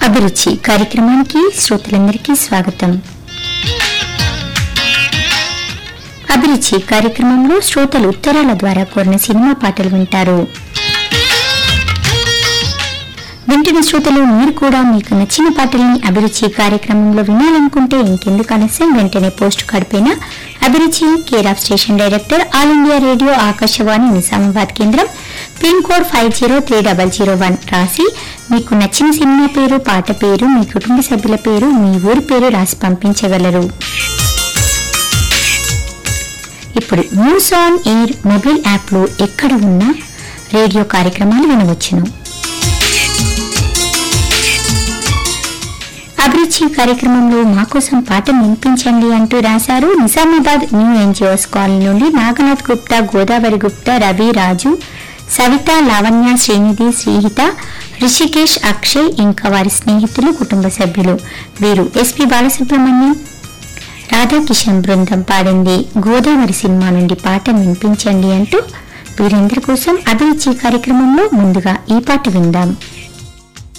అభిరుచి కార్యక్రమానికి శ్రోతలందరికీ స్వాగతం అభిరుచి కార్యక్రమంలో శ్రోతలు ఉత్తరాల ద్వారా కోరిన సినిమా పాటలు వింటారు వింటున్న శ్రోతలు మీరు కూడా మీకు నచ్చిన పాటల్ని అభిరుచి కార్యక్రమంలో వినాలనుకుంటే ఇంకెందుకు ఆలస్యం వెంటనే పోస్ట్ కార్డ్ పైన అభిరుచి care of station director All India Radio Akashvani Nizamabad కేంద్రం pin code five zero three double zero one రాసి మీకు నచ్చిన సినిమా పేరు పాట పేరు మీ కుటుంబ సభ్యుల పేరు మీ ఊరి పేరు రాసి పంపించగలరు ఇప్పుడు న్యూస్ ఆన్ ఎయిర్ మొబైల్ యాప్లో ఎక్కడ ఉన్నా రేడియో కార్యక్రమాలు వినవచ్చును అభిరుచి కార్యక్రమంలో మా కోసం పాటను వినిపించండి అంటూ రాశారు నిజామాబాద్ న్యూ ఎన్జిఓస్ కాలనీ నుండి నాగనాథ్ గుప్తా గోదావరి గుప్తా రవి రాజు సవిత లావణ్య శ్రీనిధి శ్రీహిత రిషికేష్ అక్షయ్ ఇంకా వారి స్నేహితులు కుటుంబ సభ్యులు వీరు ఎస్పి బాలసుబ్రహ్మణ్యం రాధాకిషన్ బృందం పాడింది గోదావరి సినిమా నుండి పాటను వినిపించండి అంటూ వీరందరి కోసం అభిరుచి కార్యక్రమంలో ముందుగా ఈ పాట విందాం